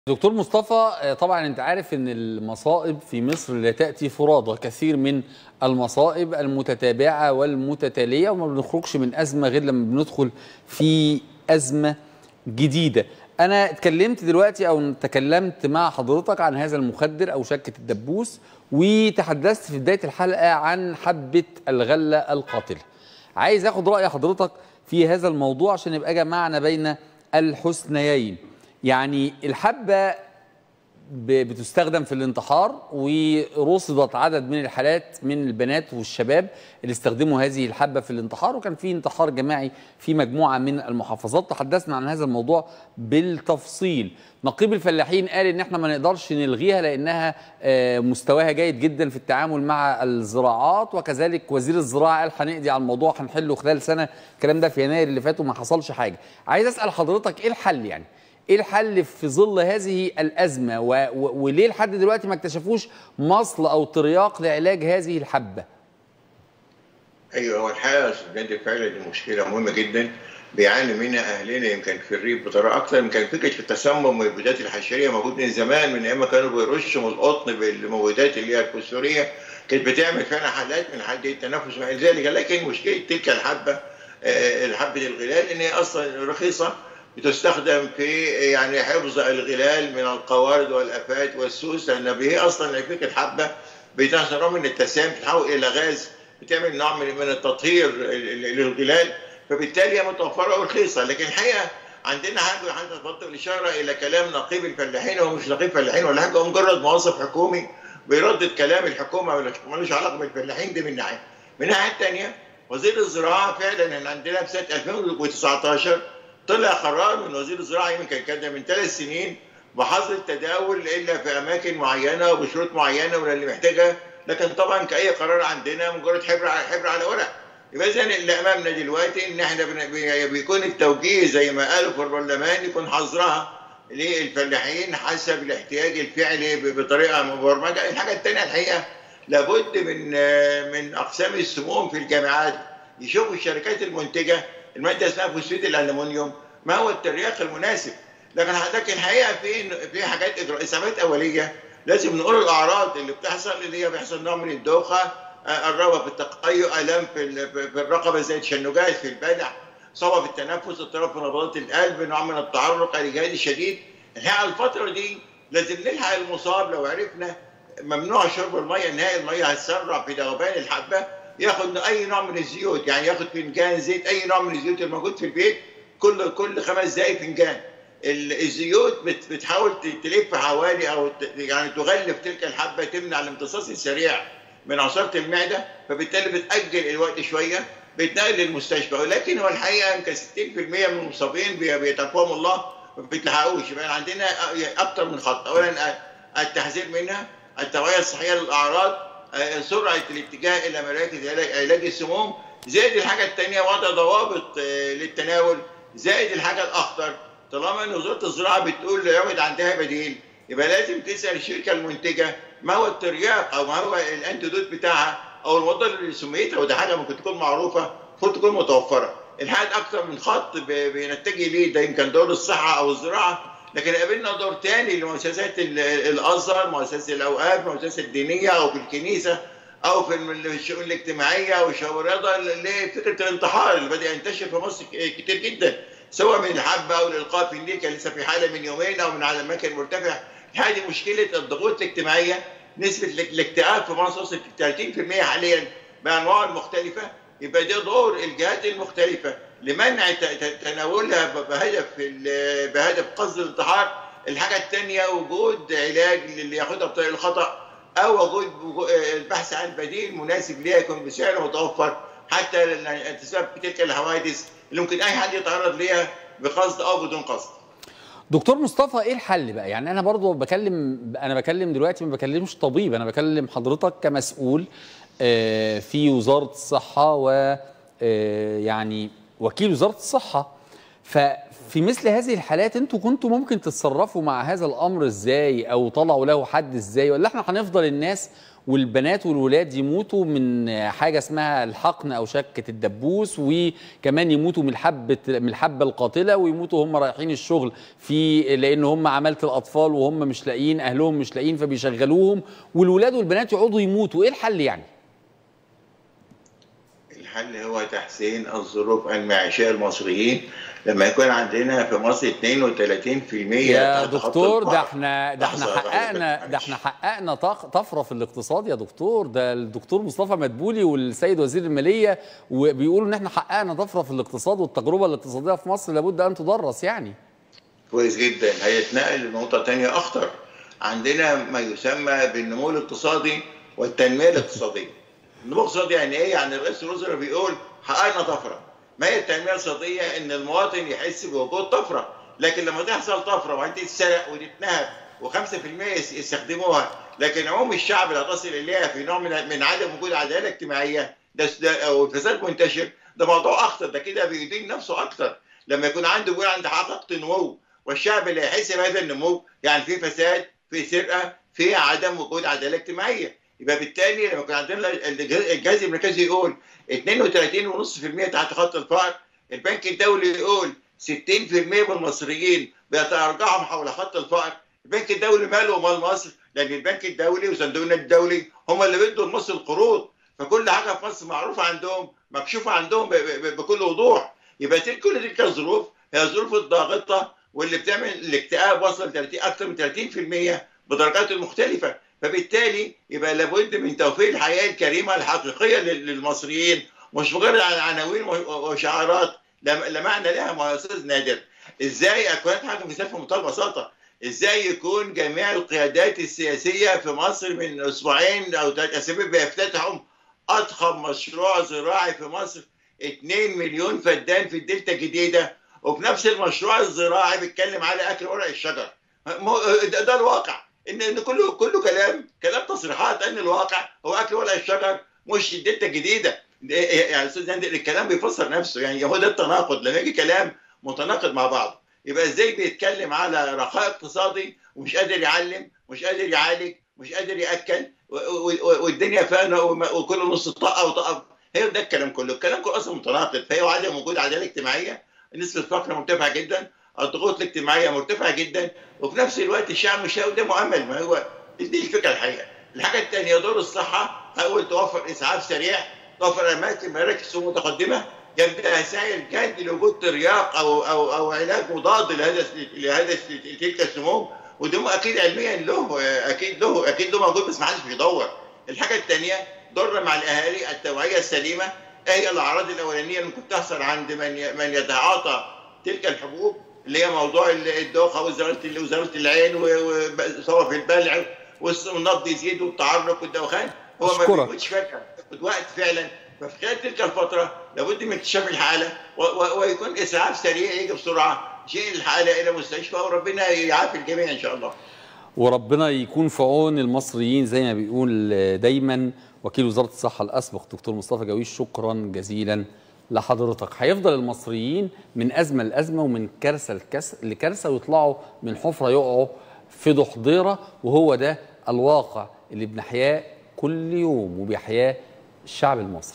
دكتور مصطفى طبعا انت عارف ان المصائب في مصر لا تاتي فرادى كثير من المصائب المتتابعه والمتتاليه وما بنخرجش من ازمه غير لما بندخل في ازمه جديده انا اتكلمت دلوقتي او تكلمت مع حضرتك عن هذا المخدر او شكه الدبوس وتحدثت في بدايه الحلقه عن حبه الغله القاتله عايز اخد راي حضرتك في هذا الموضوع عشان يبقى جمعنا بين الحسنيين يعني الحبة بتستخدم في الانتحار ورصدت عدد من الحالات من البنات والشباب اللي استخدموا هذه الحبة في الانتحار وكان في انتحار جماعي في مجموعة من المحافظات تحدثنا عن هذا الموضوع بالتفصيل نقيب الفلاحين قال ان احنا ما نقدرش نلغيها لانها مستواها جيد جدا في التعامل مع الزراعات وكذلك وزير الزراعه قال هنقضي على الموضوع هنحله خلال سنه الكلام ده في يناير اللي فات وما حصلش حاجه عايز اسال حضرتك ايه الحل يعني ايه الحل في ظل هذه الازمه و... و... وليه لحد دلوقتي ما اكتشفوش مصل او ترياق لعلاج هذه الحبه ايوه هو الحقيقه يا استاذ جدي فعلا دي مشكله مهمه جدا بيعاني منها اهلنا يمكن في الريف بطريقه اكثر يمكن فكره التسمم والمبيدات الحشريه موجود من زمان من ايام ما كانوا بيرشوا القطن بالمبيدات اللي هي الفوسفوريه كانت بتعمل فعلا حالات من حالات التنفس وما الى ذلك لكن مشكله تلك الحبه الحبه الغلال ان هي اصلا رخيصه بتستخدم في يعني حفظ الغلال من القوارض والافات والسوس لان هي اصلا فكره الحبه بتحصل نوع من التسام تتحول الى غاز بتعمل نوع من من التطهير للغلال فبالتالي هي متوفره ورخيصه لكن الحقيقه عندنا حاجه حاجه تفضل الاشاره الى كلام نقيب الفلاحين هو مش نقيب فلاحين ولا حاجه هو مجرد موظف حكومي بيردد كلام الحكومه ملوش علاقه بالفلاحين دي من ناحيه من الناحيه الثانيه وزير الزراعه فعلا احنا عندنا في سنه 2019 طلع قرار من وزير الزراعه يمكن كان من ثلاث سنين بحظر التداول الا في اماكن معينه وبشروط معينه واللي محتاجها لكن طبعا كاي قرار عندنا مجرد حبر على حبر على ورق يبقى اذا اللي امامنا دلوقتي ان احنا بيكون التوجيه زي ما قالوا في البرلمان يكون حظرها للفلاحين حسب الاحتياج الفعلي بطريقه مبرمجه الحاجه الثانيه الحقيقه لابد من من اقسام السموم في الجامعات يشوفوا الشركات المنتجه الماده اسمها فوسفيد الالومنيوم ما هو الترياق المناسب لكن حضرتك الحقيقه في في حاجات اسعافات اوليه لازم نقول الاعراض اللي بتحصل اللي هي بيحصل نوع من الدوخه الرغبه في التقيؤ الام في في الرقبه زي التشنجات في البلع صعوبه في التنفس اضطراب في نبضات القلب نوع من التعرق الاجهاد الشديد الحقيقه الفتره دي لازم نلحق المصاب لو عرفنا ممنوع شرب الميه نهائي الميه هتسرع في ذوبان الحبه ياخد اي نوع من الزيوت يعني ياخد فنجان زيت اي نوع من الزيوت الموجود في البيت كل كل خمس دقائق فنجان الزيوت بتحاول تلف حوالي او يعني تغلف تلك الحبه تمنع الامتصاص السريع من عصاره المعده فبالتالي بتاجل الوقت شويه بيتنقل للمستشفى ولكن هو الحقيقه يمكن 60% من المصابين بيتقوم الله ما بيتلحقوش يبقى عندنا اكثر من خط اولا التحذير منها التوعيه الصحيه للاعراض سرعه الاتجاه الى مراكز علاج السموم زائد الحاجه الثانيه وضع ضوابط للتناول زائد الحاجه الاخطر طالما ان وزاره الزراعه بتقول يعود عندها بديل يبقى لازم تسال الشركه المنتجه ما هو الترياق او ما هو الانتيدوت بتاعها او المضاد اللي سميتها وده حاجه ممكن تكون معروفه المفروض تكون متوفره الحقيقه اكثر من خط بنتجه ليه ده يمكن دور الصحه او الزراعه لكن قابلنا دور تاني لمؤسسات الازهر مؤسسات الاوقاف مؤسسات الدينيه او في الكنيسه او في الشؤون الاجتماعيه او الشؤون الرياضه لفكره الانتحار اللي بدا ينتشر في مصر كتير جدا سواء من الحبه او الالقاء في النيل كان لسه في حاله من يومين او من على اماكن مرتفع هذه مشكله الضغوط الاجتماعيه نسبه الاكتئاب في مصر وصلت 30% حاليا بانواعها المختلفه يبقى ده دور الجهات المختلفه لمنع تناولها بهدف بهدف قصد الانتحار الحاجه الثانيه وجود علاج للي ياخدها بطريق الخطا او وجود البحث عن بديل مناسب ليها يكون بسعر متوفر حتى تسبب تلك الحوادث اللي ممكن اي حد يتعرض ليها بقصد او بدون قصد دكتور مصطفى ايه الحل بقى يعني انا برضو بكلم انا بكلم دلوقتي ما بكلمش طبيب انا بكلم حضرتك كمسؤول في وزاره الصحه و يعني وكيل وزاره الصحه ففي مثل هذه الحالات انتوا كنتوا ممكن تتصرفوا مع هذا الامر ازاي او طلعوا له حد ازاي ولا احنا هنفضل الناس والبنات والولاد يموتوا من حاجه اسمها الحقن او شكه الدبوس وكمان يموتوا من الحبه من الحبه القاتله ويموتوا هم رايحين الشغل في لان هم عماله الاطفال وهم مش لاقيين اهلهم مش لاقيين فبيشغلوهم والولاد والبنات يقعدوا يموتوا ايه الحل يعني الحل هو تحسين الظروف المعيشيه للمصريين لما يكون عندنا في مصر 32% يا تحت خط دكتور ده الفقر. احنا ده احنا لحظة واحدة حققنا بس، ده احنا حققنا طاق- طفره في الاقتصاد يا دكتور ده الدكتور مصطفى مدبولي والسيد وزير الماليه وبيقولوا ان احنا حققنا طفره في الاقتصاد والتجربه الاقتصاديه في مصر لابد ان تدرس يعني كويس جدا هيتنقل لنقطة تانية أخطر عندنا ما يسمى بالنمو الاقتصادي والتنمية الاقتصادية النمو الاقتصادي يعني إيه؟ يعني رئيس الوزراء بيقول حققنا طفرة ما هي التنمية الاقتصادية إن المواطن يحس بوجود طفرة لكن لما تحصل طفرة وبعدين تتسرق وتتنهب و5% يستخدموها لكن عموم الشعب لا تصل إليها في نوع من من عدم وجود عدالة اجتماعية ده ده- أو الفساد منتشر ده موضوع أخطر ده كده بيدين نفسه أكتر لما يكون عنده بيقول عند حققت نمو والشعب اللي يحس بهذا النمو يعني في فساد في سرقه في عدم وجود عداله اجتماعيه يبقى بالتالي لما يكون عندنا الجهاز المركزي يقول 32.5% تحت خط الفقر البنك الدولي يقول 60% من المصريين بيتراجعهم حول خط الفقر البنك الدولي ماله ومال مصر لان البنك الدولي وصندوق النقد الدولي هم اللي بيدوا لمصر القروض فكل حاجه في مصر معروفه عندهم مكشوفه عندهم ب- ب- بكل وضوح يبقى تلك- كل تلك الظروف هي الظروف الضاغطه واللي بتعمل الاكتئاب وصل ل 30 اكثر من 30% بدرجاته المختلفه فبالتالي يبقى لابد من توفير الحياه الكريمه الحقيقيه لل- للمصريين مش مجرد عن- عناوين و- وشعارات لا لا معنى لها يا استاذ نادر ازاي اكون حاجه مثال في منتهى البساطه ازاي يكون جميع القيادات السياسيه في مصر من اسبوعين او ثلاث اسابيع بيفتتحوا اضخم مشروع زراعي في مصر 2 مليون فدان في الدلتا الجديده وفي نفس المشروع الزراعي بيتكلم على اكل ورق الشجر مو- ده, ده الواقع ان ان كله كله كلام كلام تصريحات ان الواقع هو اكل ورق الشجر مش الدلتا الجديده يعني استاذ نادر الكلام بيفسر نفسه يعني هو ده التناقض لما يجي كلام متناقض مع بعض يبقى ازاي بيتكلم على رخاء اقتصادي ومش قادر يعلم مش قادر يعالج مش قادر ياكل و- و- و- والدنيا فانه وما- وكل نص طاقه وطاقه هي ده الكلام كله الكلام كله اصلا متناقض فهي عدم وجود عداله اجتماعيه نسبه الفقر مرتفعه جدا الضغوط الاجتماعيه مرتفعه جدا وفي نفس الوقت الشعب مش قدامه امل ما هو دي الفكره الحقيقه الحاجه الثانيه دور الصحه حاول توفر اسعاف سريع توفر اماكن مراكز متقدمه يبدا سعي جاد لوجود ترياق او او او علاج مضاد لهذا لهذا تلك السموم وده اكيد علميا له اكيد له اكيد له موجود بس ما حدش بيدور الحاجه الثانيه دورنا مع الاهالي التوعيه السليمه ايه هي الاعراض الاولانيه اللي ممكن تحصل عند من ي- من يتعاطى تلك الحبوب اللي هي موضوع الدوخه وزاره وزاره العين وصور في البلع والنبض يزيد والتعرق والدوخان هو ما أشكرك. بيكونش فجاه بياخد وقت فعلا ففي خلال تلك الفتره لابد من اكتشاف الحاله و- و- ويكون اسعاف سريع يجي بسرعه شيل الحاله الى مستشفى وربنا يعافي الجميع ان شاء الله وربنا يكون في عون المصريين زي ما بيقول دايما وكيل وزاره الصحه الاسبق دكتور مصطفى جويش شكرا جزيلا لحضرتك هيفضل المصريين من ازمه لازمه ومن كارثه لكس- لكارثه ويطلعوا من حفره يقعوا في ضحضيره وهو ده الواقع اللي بنحياه كل يوم وبيحياه الشعب المصري